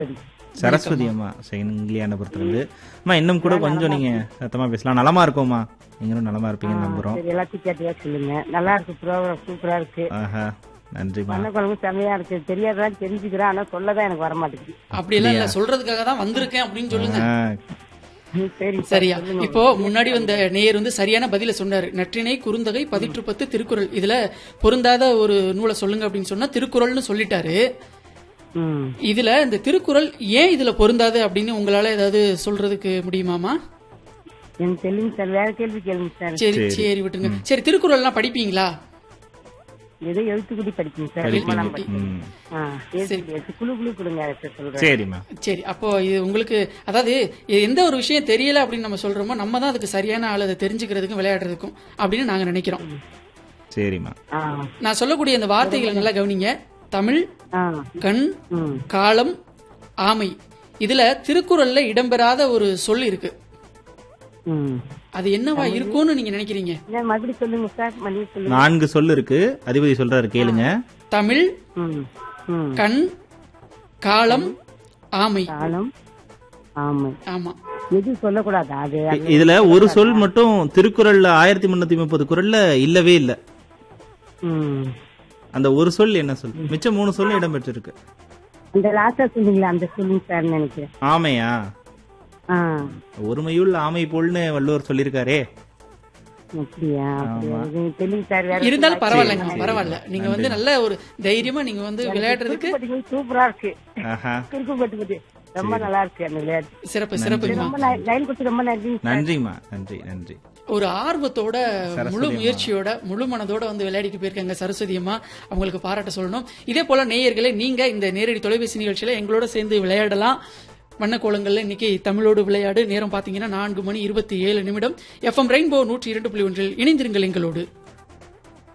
சரி சரஸ்வதி அம்மா செங்கிலியானபுரத்துலேருந்து அம்மா இன்னும் கூட கொஞ்சம் நீங்க சத்தமா பேசலாம் நலமா இருக்கோம்மா நீங்களும் நலமா இருப்பீங்கன்னு நம்புறோம் சரி எல்லாத்தையும் கேட்டதா சொல்லுங்க நல்லா இருக்கு ப்ரோக்ராம் சூப்பரா இருக்கு ஆஹா நன்றிம்மா பண்ண குழம்பு செமையா இருக்கு தெரியாததான் தெரிஞ்சுக்கிறேன் ஆனா சொல்லதான் எனக்கு வர மாட்டேங்குது அப்படியெல்லாம் இல்ல சொல்றதுக்காக தான் வந்திருக்கேன் அப்படின்னு சொல்லுங்க ஆ, ம், சரி சார், சரியா சொல்லுங்க. இப்போ முன்னாடி வந்த நேயர் வந்து சரியான பதில சொன்னாரு நற்றினை குறுந்தகை பதிற்று பத்து திருக்குறள் இதுல பொருந்தாத ஒரு நூலை சொல்லுங்க அப்படின்னு சொன்னா திருக்குறள்னு சொல்லிட்டாரு ம் இதுல இந்த திருக்குறள் ஏன் இதுல பொருந்தாது அப்படின்னு உங்களால ஏதாவது சொல்றதுக்கு முடியுமாமா எனக்கு தெரியுங்க சார் வேற கேள்வி கேளுங்க சார் சரி சரி விட்டுருங்க சரி திருக்குறள்லாம் படிப்பீங்களா ஏதோ எழுத்துக்குடி படிக்கீங்க சார் படிப்பீங்க. ரொம்ப படிக்கணும். ம். ஆ, எழுத்துக்குடி எடுத்து குழு குழு கொடுங்க சார் சொல்றேன் சரிம்மா சரி அப்போ இது உங்களுக்கு அதாவது இது எந்த ஒரு விஷயம் தெரியல அப்படின்னு நம்ம சொல்றோமோ நம்ம தான் அதுக்கு சரியான ஆள் அதை தெரிஞ்சுக்கிறதுக்கும் விளையாடுறதுக்கும் அப்படின்னு நாங்க நினைக்கிறோம் சரிம்மா ஆ நான் சொல்லக்கூடிய இந்த வார்த்தைகளை நல்லா கவனிங்க தமிழ் ஆ கண் ம் காலம் ஆமை இதுல திருக்குறள்ல இடம்பெறாத ஒரு சொல் இருக்கு ம் அது என்னவா இருக்கும்னு நீங்க நினைக்கிறீங்க என்ன மறுபடியும் சொல்லுங்க சார் மறுபடியும் சொல்லுங்க நான்கு சொல் இருக்கு அதிபதி சொல்றாரு கேளுங்க தமிழ் ம் ம் கண் காலம் ஆமை காலம் ஆமா ஆமா எது சொல்லக்கூடாது அது இ- இதுல ஒரு சொல் மட்டும் திருக்குறள்ல ஆயிரத்தி முன்னூத்தி முப்பது குறள்ல இல்லவே இல்ல ம் அந்த ஒரு சொல் என்ன சொல் மிச்சம் மூணு சொல்லும் இடம்பெற்றிருக்கு அந்த லாஸ்டா சொன்னீங்களா அந்த சொல்லுங்க சார் நினைக்கிறேன் ஆமையா ஆ ஒருமையுள் ஆமை போல்னு வள்ளுவர் சொல்லியிருக்காரே அப்படியா அப்படியா இது தெரியுங்க சார் வேற இருந்தாலும் பரவாயில்லைங்க பரவாயில்ல நீங்க வந்து நல்ல ஒரு தைரியமா நீங்க வந்து விளையாடுறதுக்கு பட்டி சூப்பரா இருக்கு ஆஹா குறுக்கு பட்டு பட்டி ரொம்ப நல்லா இருக்கு அந்த விளையாட்டு சிறப்பு சிறப்புமா ரொம்ப லைன் கொடுத்து ரொம்ப நன்றி நன்றிம்மா நன்றி நன்றி ஒரு ஆர்வத்தோட முழு முயற்சியோட முழு மனதோட வந்து விளையாடிட்டு போயிருக்காங்க சரஸ்வதி அம்மா அவங்களுக்கு பாராட்ட சொல்லணும் இதே போல நேயர்களே நீங்க இந்த நேரடி தொலைபேசி நிகழ்ச்சியில எங்களோட சேர்ந்து விளையாடலாம் வண்ணக்கோலங்கள்ல இன்னைக்கு தமிழோடு விளையாடு நேரம் பாத்தீங்கன்னா நான்கு மணி இருபத்தி ஏழு நிமிடம் எஃப்எம் ரெயின்போ நூற்றி இரண்டு புள்ளி ஒன்றில் இணைந்திருங்கள் எங்களோடு